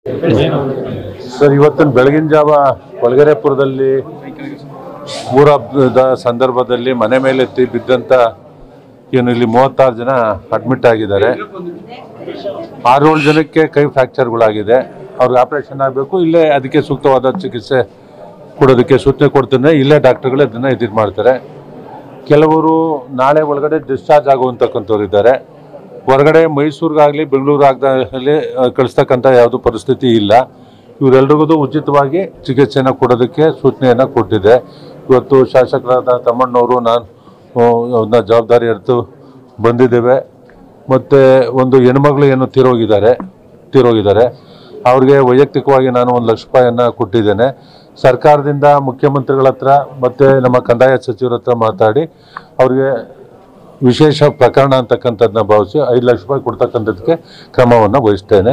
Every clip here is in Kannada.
ಸರ್ ಇವತ್ತಿನ ಬೆಳಗಿನ ಜಾವ ಕೊಳಗೆರೆಪುರದಲ್ಲಿ ಊರ ಹಬ್ಬದ ಸಂದರ್ಭದಲ್ಲಿ ಮನೆ ಮೇಲೆ ಎತ್ತಿ ಬಿದ್ದಂತ ಏನು ಇಲ್ಲಿ ಮೂವತ್ತಾರು ಜನ ಅಡ್ಮಿಟ್ ಆಗಿದ್ದಾರೆ ಆರೇಳು ಜನಕ್ಕೆ ಕೈ ಫ್ರ್ಯಾಕ್ಚರ್ಗಳಾಗಿದೆ ಅವ್ರಿಗೆ ಆಪರೇಷನ್ ಆಗಬೇಕು ಇಲ್ಲೇ ಅದಕ್ಕೆ ಸೂಕ್ತವಾದ ಚಿಕಿತ್ಸೆ ಕೊಡೋದಕ್ಕೆ ಸೂಚನೆ ಕೊಡ್ತೇನೆ ಇಲ್ಲೇ ಡಾಕ್ಟರ್ಗಳೇ ಅದನ್ನ ಇದು ಮಾಡ್ತಾರೆ ಕೆಲವರು ನಾಳೆ ಒಳಗಡೆ ಡಿಸ್ಚಾರ್ಜ್ ಆಗುವಂತಕ್ಕಂಥವ್ರು ಇದ್ದಾರೆ ಹೊರಗಡೆ ಮೈಸೂರಿಗಾಗಲಿ ಬೆಂಗಳೂರು ಆಗಲಿ ಕಳಿಸ್ತಕ್ಕಂಥ ಯಾವುದೂ ಪರಿಸ್ಥಿತಿ ಇಲ್ಲ ಇವರೆಲ್ರಿಗೂ ಉಚಿತವಾಗಿ ಚಿಕಿತ್ಸೆಯನ್ನು ಕೊಡೋದಕ್ಕೆ ಸೂಚನೆಯನ್ನು ಕೊಟ್ಟಿದೆ ಇವತ್ತು ಶಾಸಕರಾದ ತಮ್ಮಣ್ಣವರು ನಾನು ಆ, ಅದನ್ನ ಜವಾಬ್ದಾರಿ ಅರಿತು ಬಂದಿದ್ದೇವೆ ಮತ್ತು ಒಂದು ಹೆಣ್ಮಗಳು ಏನು ತೀರೋಗಿದ್ದಾರೆ ತೀರೋಗಿದ್ದಾರೆ ಅವ್ರಿಗೆ ವೈಯಕ್ತಿಕವಾಗಿ ನಾನು ಒಂದು ಲಕ್ಷ ರೂಪಾಯಿಯನ್ನು ಕೊಟ್ಟಿದ್ದೇನೆ ಸರ್ಕಾರದಿಂದ ಮುಖ್ಯಮಂತ್ರಿಗಳ ಹತ್ರ ಮತ್ತು ನಮ್ಮ ಕಂದಾಯ ಸಚಿವರ ಹತ್ರ ಮಾತಾಡಿ ಅವ್ರಿಗೆ ವಿಶೇಷ ಪ್ರಕರಣ ಅಂತಕ್ಕಂಥದ್ದನ್ನ ಭಾವಿಸಿ ಐದು ಲಕ್ಷ ರೂಪಾಯಿ ಕೊಡ್ತಕ್ಕಂಥದ್ದಕ್ಕೆ ಕ್ರಮವನ್ನು ವಹಿಸ್ತೇನೆ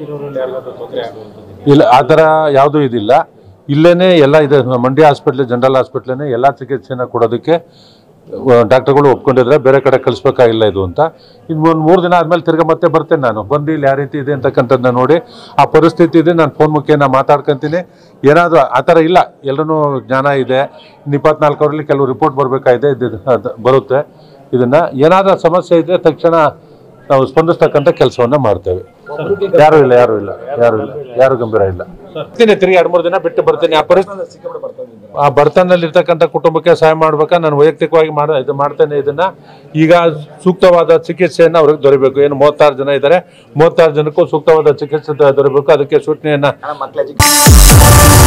ಇಲ್ಲ ಆ ಥರ ಯಾವುದೂ ಇದಿಲ್ಲ ಇಲ್ಲೇನೆ ಎಲ್ಲ ಇದೆ ಮಂಡ್ಯ ಹಾಸ್ಪಿಟ್ಲ್ ಜನರಲ್ ಹಾಸ್ಪಿಟ್ಲೇನೆ ಎಲ್ಲ ಚಿಕಿತ್ಸೆನ ಕೊಡೋದಕ್ಕೆ ಆ, ಡಾಕ್ಟರ್ಗಳು ಒಪ್ಕೊಂಡಿದ್ರೆ ಬೇರೆ ಕಡೆ ಕಳಿಸ್ಬೇಕಾಗಿಲ್ಲ ಇದು ಅಂತ ಇನ್ನು ಒಂದು ಮೂರು ದಿನ ಆದ್ಮೇಲೆ ತಿರ್ಗಾ ಮತ್ತೆ ಬರ್ತೇನೆ ನಾನು ಬಂದು ಇಲ್ಲಿ ಯಾವ ರೀತಿ ಇದೆ ಅಂತಕ್ಕಂಥದ್ದನ್ನ ನೋಡಿ ಆ ಪರಿಸ್ಥಿತಿ ಇದೆ ನಾನು ಫೋನ್ ಮುಖೇನ ಮಾತಾಡ್ಕೊಂತೀನಿ ಏನಾದರೂ ಆ ಥರ ಇಲ್ಲ ಎಲ್ಲರೂ ಜ್ಞಾನ ಇದೆ ಇನ್ನು ಇಪ್ಪತ್ನಾಲ್ಕು ಅವರಲ್ಲಿ ಕೆಲವು ರಿಪೋರ್ಟ್ ಬರಬೇಕಾಗಿದೆ ಇದು ಅದು ಬರುತ್ತೆ ಇದನ್ನ ಏನಾದರೂ ಸಮಸ್ಯೆ ಇದ್ರೆ ತಕ್ಷಣ ನಾವು ಸ್ಪಂದಿಸ್ತಕ್ಕಂಥ ಕೆಲಸವನ್ನ ಮಾಡ್ತೇವೆ ಯಾರು ಇಲ್ಲ ಯಾರು ಇಲ್ಲ ಯಾರು ಇಲ್ಲ ಯಾರು ಗಂಭೀರ ಇಲ್ಲ ಬರ್ತೀನಿ ತಿರುಗಿ ಎರಡು ಮೂರು ದಿನ ಬಿಟ್ಟು ಬರ್ತೀನಿ ಆ ಪರಿಸ್ಥಿತಿ ಆ ಬಡತನದಲ್ಲಿ ಇರ್ತಕ್ಕಂಥ ಕುಟುಂಬಕ್ಕೆ ಸಹಾಯ ಮಾಡ್ಬೇಕಾ ನಾನು ವೈಯಕ್ತಿಕವಾಗಿ ಮಾಡ ಇದು ಮಾಡ್ತೇನೆ ಇದನ್ನ ಈಗ ಸೂಕ್ತವಾದ ಚಿಕಿತ್ಸೆಯನ್ನ ಅವ್ರಿಗೆ ದೊರೆಯಬೇಕು ಏನು ಮೂವತ್ತಾರು ಜನ ಇದ್ದಾರೆ ಮೂವತ್ತಾರು ಜನಕ್ಕೂ ಸೂಕ್ತವಾದ ಚಿಕಿತ್ಸೆ ದೊರೆಯಬೇಕು ಅದಕ್ಕೆ ಸೂಚನೆಯನ್ನ